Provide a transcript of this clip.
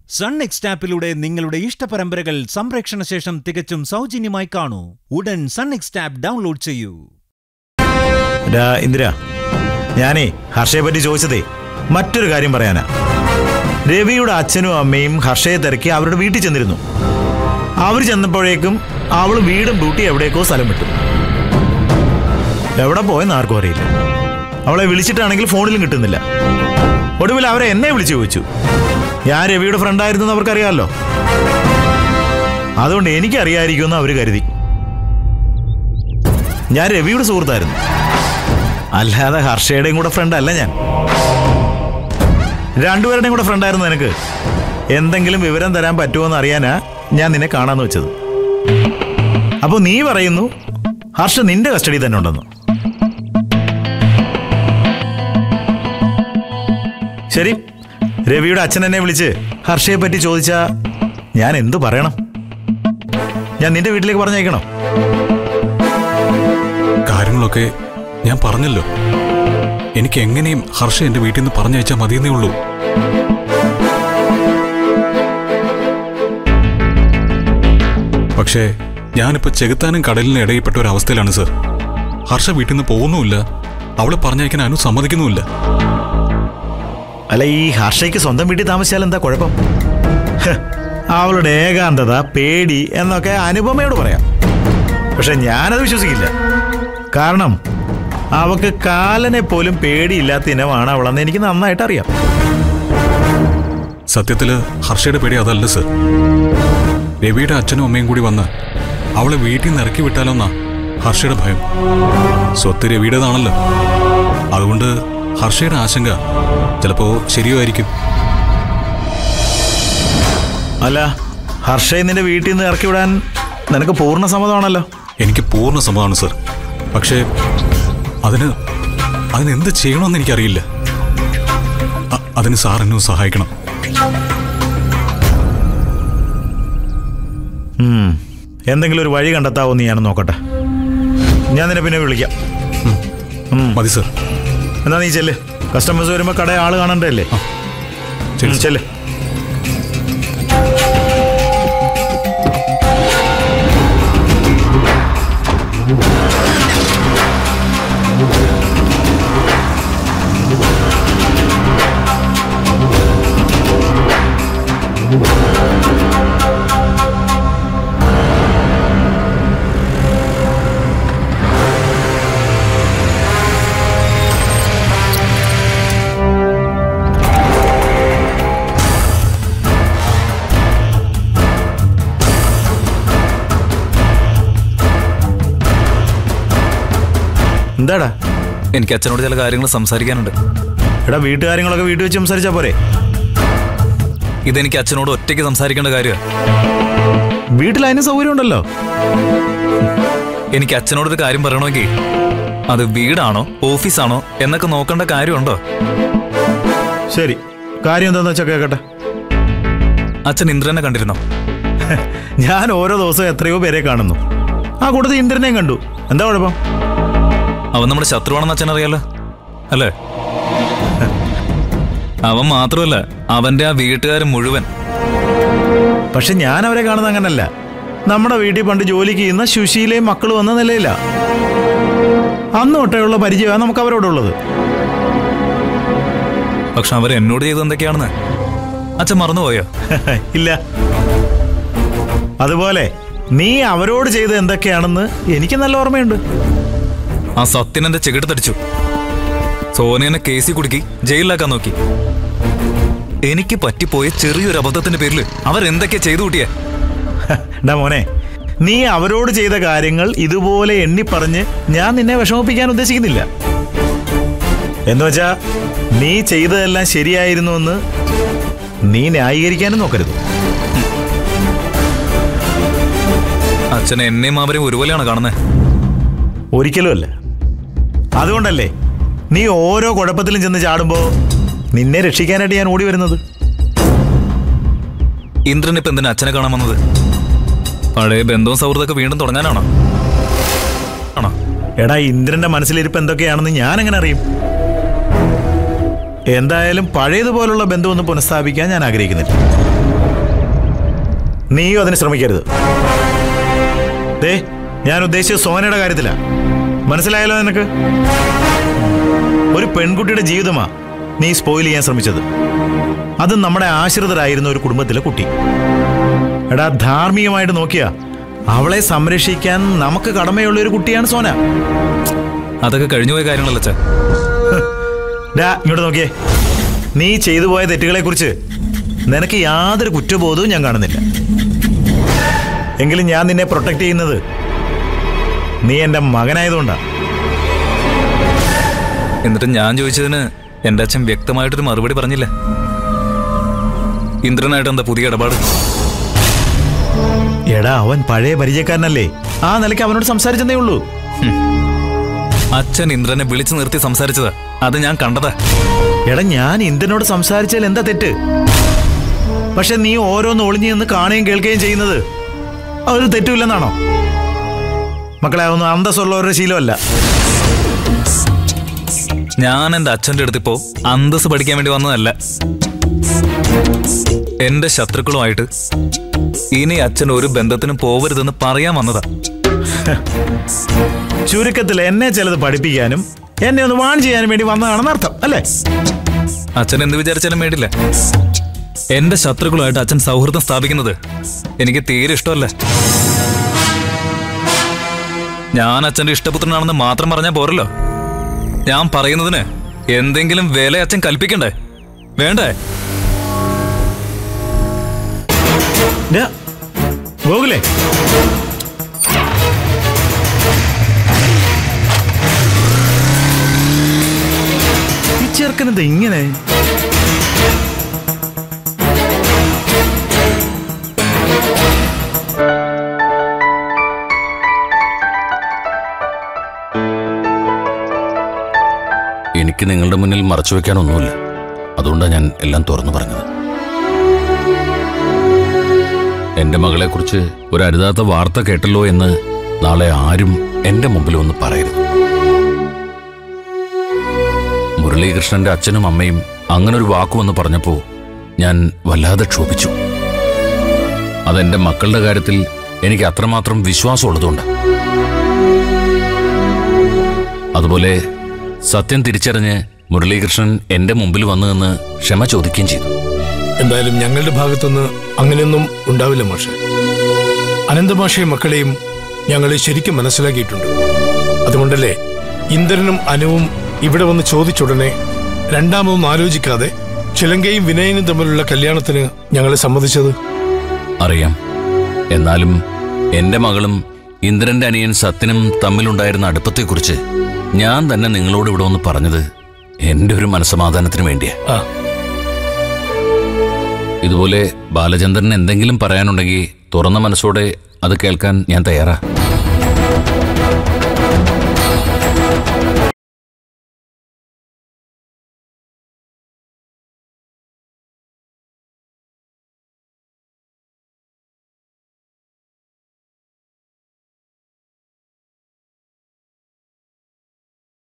Sun next ആപ്പിലൂടെ നിങ്ങളുടെ ഇഷ്ടപരമ്പരകൾ സംപ്രേക്ഷണ ശേഷം തികച്ചും സൗജന്യമായി കാണൂ ഉടൻ സൺ നെക്സ്റ്റ് ആപ്പ് ഡൗൺലോഡ് ചെയ്യൂ ഡാ ഇന്ദിര ഞാനേ ഹർഷയെ പറ്റി ചോദിച്ചതേ മറ്റൊരു കാര്യം പറയാനാ രവിയുടെ അച്ഛനും അമ്മയും ഹർഷയെ തിരക്കി അവരുടെ വീട്ടിൽ ചെന്നിരുന്നു അവർ ചെന്നപ്പോഴേക്കും അവൾ വീടും പൂട്ടി എവിടേക്കോ സ്ഥലം വിട്ടു എവിടെ പോയെന്ന് ആർക്കും അറിയില്ല അവളെ വിളിച്ചിട്ടാണെങ്കിൽ ഫോണിലും കിട്ടുന്നില്ല ഒടുവിൽ അവരെ എന്നെ വിളിച്ചു ചോദിച്ചു ഞാൻ രവിയുടെ ഫ്രണ്ടായിരുന്നു എന്ന് അവർക്കറിയാമല്ലോ അതുകൊണ്ട് എനിക്കറിയാമായിരിക്കുമെന്ന് അവർ കരുതി ഞാൻ രവിയുടെ സുഹൃത്തായിരുന്നു അല്ലാതെ ഹർഷയുടെയും കൂടെ ഫ്രണ്ട് അല്ല ഞാൻ രണ്ടുപേരുടെയും കൂടെ ഫ്രണ്ടായിരുന്നു നിനക്ക് എന്തെങ്കിലും വിവരം തരാൻ പറ്റുമോ എന്ന് അറിയാനാ ഞാൻ നിന്നെ കാണാന്ന് വെച്ചത് അപ്പോൾ നീ പറയുന്നു ഹർഷ നിന്റെ കസ്റ്റഡി തന്നെ ഉണ്ടെന്ന് ശരി രവിയുടെ അച്ഛൻ എന്നെ വിളിച്ച് ഹർഷയെ പറ്റി ചോദിച്ചാ ഞാൻ എന്തു പറയണം ഞാൻ നിന്റെ വീട്ടിലേക്ക് പറഞ്ഞയക്കണോ കാര്യങ്ങളൊക്കെ ഞാൻ പറഞ്ഞല്ലോ എനിക്ക് എങ്ങനെയും ഹർഷ എന്റെ വീട്ടിൽ നിന്ന് പറഞ്ഞയച്ചാൽ മതിയെന്നേ ഉള്ളൂ പക്ഷേ ഞാനിപ്പോ ചെകുത്താനും കടലിനും ഇടയിൽപ്പെട്ട ഒരു അവസ്ഥയിലാണ് സർ ഹർഷ വീട്ടിൽ നിന്ന് പോകുന്നുമില്ല അവളെ പറഞ്ഞയക്കാൻ അനു സമ്മതിക്കുന്നുമില്ല അല്ല ഈ ഹർഷയ്ക്ക് സ്വന്തം വീട്ടിൽ താമസിച്ചാൽ എന്താ കുഴപ്പം ഹ്, അവളുടെ ഏകാന്തത പേടി എന്നൊക്കെ അനുപമയോട് പറയാം പക്ഷെ ഞാനത് വിശ്വസിക്കില്ല കാരണം അവക്ക് കാലനെ പോലും പേടിയില്ലാത്ത ഇനമാണ് അവളെന്ന് എനിക്ക് നന്നായിട്ട് അറിയാം സത്യത്തില് ഹർഷയുടെ പേടി അതല്ല സർ രവിയുടെ അച്ഛനും അമ്മയും കൂടി വന്ന് അവളെ വീട്ടിൽ നിന്ന് ഇറക്കി വിട്ടാലോന്നാ ഹർഷയുടെ ഭയം സ്വത്ത് രവിയുടേതാണല്ലോ അതുകൊണ്ട് ഹർഷയുടെ ആശങ്ക ചിലപ്പോ ശരിയായിരിക്കും അല്ല ഹർഷയെ നിന്റെ വീട്ടിൽ നിന്ന് ഇറക്കി വിടാൻ നിനക്ക് പൂർണ്ണ സമ്മതമാണല്ലോ എനിക്ക് പൂർണ്ണ സമ്മതമാണ് സർ പക്ഷേ അതിന് അതിന് എന്ത് ചെയ്യണമെന്ന് എനിക്കറിയില്ല അ- അതിന് സാർ എന്നെ ഒന്ന് സഹായിക്കണം ഉം. എന്തെങ്കിലും ഒരു വഴി കണ്ടെത്താവോ എന്ന് ഞാനൊന്ന് നോക്കട്ടെ ഞാൻ നിന്നെ പിന്നെ വിളിക്കാം മതി സർ എന്നാ നീ ചെല്ല് കസ്റ്റമേഴ്സ് വരുമ്പോൾ കട ആള് കാണണ്ടല്ലേ ശരി ഉം, സർ. ചെല്ല് എന്താടാ എനിക്ക് അച്ഛനോട് ചില കാര്യങ്ങൾ സംസാരിക്കാനുണ്ട് എടാ വീട്ടുകാര്യങ്ങളൊക്കെ വീട്ടിൽ വെച്ച് സംസാരിച്ചാ പോരെ ഇതെനിക്ക് അച്ഛനോട് ഒറ്റയ്ക്ക് സംസാരിക്കേണ്ട കാര്യമാണ് വീട്ടിൽ അതിന് സൗകര്യം ഉണ്ടല്ലോ എനിക്ക് അച്ഛനോടൊരു കാര്യം പറയണമെങ്കിൽ അത് വീടാണോ ഓഫീസാണോ എന്നൊക്കെ നോക്കേണ്ട കാര്യമുണ്ടോ ശരി കാര്യം എന്താന്ന് വെച്ചാൽ കേക്കട്ടെ അച്ഛൻ ഇന്ദ്രനെ കണ്ടിരുന്നോ ഞാൻ ഓരോ ദിവസവും എത്രയോ പേരെ കാണുന്നു ആ കൂട്ടത്തിൽ ഇന്ദ്രനെയും കണ്ടു എന്താ കുഴപ്പം അവൻ നമ്മുടെ ശത്രുവാണെന്ന് അച്ഛൻ അറിയാലോ അല്ലേ അവൻ മാത്രമല്ല അവന്റെ ആ വീട്ടുകാർ മുഴുവൻ പക്ഷെ ഞാൻ അവരെ കാണുന്നത് അങ്ങനല്ല നമ്മുടെ വീട്ടിൽ പണ്ട് ജോലിക്ക് ചെയ്യുന്ന സുശീലയും മക്കളും വന്ന നിലയില്ല അന്ന് തൊട്ടേയുള്ള പരിചയമാണ് നമുക്ക് അവരോടുള്ളത് പക്ഷെ അവർ എന്നോട് ചെയ്തത് എന്തൊക്കെയാണെന്ന് അച്ഛൻ മറന്നുപോയോ ഇല്ല അതുപോലെ നീ അവരോട് ചെയ്ത് എന്തൊക്കെയാണെന്ന് എനിക്ക് നല്ല ഓർമ്മയുണ്ട് ആ സത്യൻ എന്റെ ചെകിട്ടത്തടിച്ചു സോനിയനെ കേസിൽ കുടുക്കി ജയിലിലാക്കാൻ നോക്കി എനിക്ക് പറ്റിപ്പോയ ചെറിയൊരു അബദ്ധത്തിന്റെ പേരിൽ അവരെന്തൊക്കെ ചെയ്തു കൂട്ടിയേ ഡാ മോനെ നീ അവരോട് ചെയ്ത കാര്യങ്ങൾ ഇതുപോലെ എണ്ണി പറഞ്ഞ് ഞാൻ നിന്നെ വിഷമിപ്പിക്കാൻ ഉദ്ദേശിക്കുന്നില്ല എന്ന് വെച്ചാ നീ ചെയ്തതെല്ലാം ശരിയായിരുന്നുവെന്ന് നീ ന്യായീകരിക്കാനും നോക്കരുത് അച്ഛനെ എന്നെയും അവരെയും ഒരുപോലെയാണ് കാണുന്നത് ഒരിക്കലും അല്ല അതുകൊണ്ടല്ലേ നീ ഓരോ കുഴപ്പത്തിലും ചെന്ന് ചാടുമ്പോ നിന്നെ രക്ഷിക്കാനായിട്ട് ഞാൻ ഓടി വരുന്നത് ഇന്ദ്രൻ ഇപ്പൊ എന്തിനാ അച്ഛനെ കാണാൻ വന്നത് പഴയ ബന്ധവും സൗഹൃദമൊക്കെ വീണ്ടും തുടങ്ങാനാണോ ആണോ എടാ ഇന്ദ്രന്റെ മനസ്സിലിരിപ്പ് എന്തൊക്കെയാണെന്ന് ഞാൻ എങ്ങനെ അറിയും എന്തായാലും പഴയതുപോലുള്ള ബന്ധമൊന്നും പുനഃസ്ഥാപിക്കാൻ ഞാൻ ആഗ്രഹിക്കുന്നില്ല നീയും അതിന് ശ്രമിക്കരുത് ദേ ഞാൻ ഉദ്ദേശിച്ചത് സോനയുടെ കാര്യത്തിലാ മനസ്സിലായല്ലോ നിനക്ക് ഒരു പെൺകുട്ടിയുടെ ജീവിതമാ നീ സ്പോയിൽ ചെയ്യാൻ ശ്രമിച്ചത് അത് നമ്മുടെ ആശ്രിതരായിരുന്ന ഒരു കുടുംബത്തിലെ കുട്ടി എടാ ധാർമ്മികമായിട്ട് നോക്കിയാ അവളെ സംരക്ഷിക്കാൻ നമുക്ക് കടമയുള്ള ഒരു കുട്ടിയാണ് സോന അതൊക്കെ കഴിഞ്ഞുപോയ കാര്യങ്ങളല്ല അച്ഛാ ഡാ ഇങ്ങോട്ട് നോക്കിയേ നീ ചെയ്തു പോയ തെറ്റുകളെ കുറിച്ച് നിനക്ക് യാതൊരു കുറ്റബോധവും ഞാൻ കാണുന്നില്ല എങ്കിലും ഞാൻ നിന്നെ പ്രൊട്ടക്ട് ചെയ്യുന്നത് നീ എൻ്റെ മകനായതുകൊണ്ടാ എന്നിട്ട് ഞാൻ ചോദിച്ചതിന് എന്റെ അച്ഛൻ വ്യക്തമായിട്ടൊരു മറുപടി പറഞ്ഞില്ല ഇന്ദ്രനായിട്ട് എന്താ പുതിയ ഇടപാട് എടാ അവൻ പഴയ പരിചയക്കാരനല്ലേ ആ നിലയ്ക്ക് അവനോട് സംസാരിച്ചതേ ഉള്ളൂ അച്ഛൻ ഇന്ദ്രനെ വിളിച്ചു നിർത്തി സംസാരിച്ചതാ അത് ഞാൻ കണ്ടതാ എടാ ഞാൻ ഇന്ത്യനോട് സംസാരിച്ചാൽ എന്താ തെറ്റ് പക്ഷെ നീ ഓരോന്ന് ഒളിഞ്ഞു നിന്ന് കാണുകയും കേൾക്കുകയും ചെയ്യുന്നത് ഒരു തെറ്റുമില്ലെന്നാണോ മക്കളെ അതൊന്നും അന്തസ്സുള്ളവരുടെ ശീലമല്ല ഞാൻ എന്റെ അച്ഛന്റെ അടുത്തിപ്പോ അന്തസ് പഠിക്കാൻ വേണ്ടി വന്നതല്ല എന്റെ ശത്രുക്കളുമായിട്ട് ഇനി അച്ഛൻ ഒരു ബന്ധത്തിനും പോവരുതെന്ന് പറയാൻ വന്നതാ ചുരുക്കത്തിൽ എന്നെ ചിലത് പഠിപ്പിക്കാനും എന്നെ ഒന്ന് വാൺ ചെയ്യാനും വേണ്ടി വന്നതാണെന്ന് അർത്ഥം അല്ലേ അച്ഛൻ എന്ത് വിചാരിച്ചാലും വേണ്ടില്ല എന്റെ ശത്രുക്കളുമായിട്ട് അച്ഛൻ സൗഹൃദം സ്ഥാപിക്കുന്നത് എനിക്ക് തീരെ ഇഷ്ടമല്ല ഞാൻ അച്ഛന്റെ ഇഷ്ടപുത്രനാണെന്ന് മാത്രം പറഞ്ഞാൽ പോരല്ലോ ഞാൻ പറയുന്നതിന് എന്തെങ്കിലും വില അച്ഛൻ കൽപ്പിക്കണ്ടേ വേണ്ടേ ഡാ, ഗോകുലേ ഈ ചെറുക്കനെന്താ ഇങ്ങനെ എനിക്ക് നിങ്ങളുടെ മുന്നിൽ മറച്ചു വെക്കാനൊന്നുമില്ല അതുകൊണ്ടാണ് ഞാൻ എല്ലാം തുറന്നു പറഞ്ഞത് എന്റെ മകളെക്കുറിച്ച് ഒരു അരുതാത്ത വാർത്ത കേട്ടല്ലോ എന്ന് നാളെ ആരും എന്റെ മുമ്പിൽ ഒന്ന് പറയരുത് മുരളീകൃഷ്ണന്റെ അച്ഛനും അമ്മയും അങ്ങനൊരു വാക്കുമെന്ന് പറഞ്ഞപ്പോ ഞാൻ വല്ലാതെ ക്ഷോഭിച്ചു അതെന്റെ മക്കളുടെ കാര്യത്തിൽ എനിക്ക് അത്രമാത്രം വിശ്വാസമുള്ളതുകൊണ്ട് അതുപോലെ സത്യം തിരിച്ചറിഞ്ഞ് മുരളീകൃഷ്ണൻ എന്റെ മുമ്പിൽ വന്നു നിന്ന് ക്ഷമ ചോദിക്കുകയും ചെയ്തു എന്തായാലും ഞങ്ങളുടെ ഭാഗത്തുനിന്ന് അങ്ങനെയൊന്നും ഉണ്ടാവില്ല മാഷെ അനന്തമാഷയും മക്കളെയും ഞങ്ങൾ ശരിക്കും മനസ്സിലാക്കിയിട്ടുണ്ട് അതുകൊണ്ടല്ലേ ഇന്ദ്രനും അനുവും ഇവിടെ വന്ന് ചോദിച്ചുടനെ രണ്ടാമതൊന്നും ആലോചിക്കാതെ ചിലങ്കയും വിനയനും തമ്മിലുള്ള കല്യാണത്തിന് ഞങ്ങളെ സമ്മതിച്ചത് അറിയാം എന്നാലും എന്റെ മകളും ഇന്ദ്രന്റെ അനിയൻ സത്യനും തമ്മിലുണ്ടായിരുന്ന അടുപ്പത്തെക്കുറിച്ച് ഞാൻ തന്നെ നിങ്ങളോട് ഇവിടെ ഒന്ന് പറഞ്ഞത് എന്റെ ഒരു മനസമാധാനത്തിന് വേണ്ടിയാ ആ ഇതുപോലെ ബാലചന്ദ്രന് എന്തെങ്കിലും പറയാനുണ്ടെങ്കിൽ തുറന്ന മനസ്സോടെ അത് കേൾക്കാൻ ഞാൻ തയ്യാറാ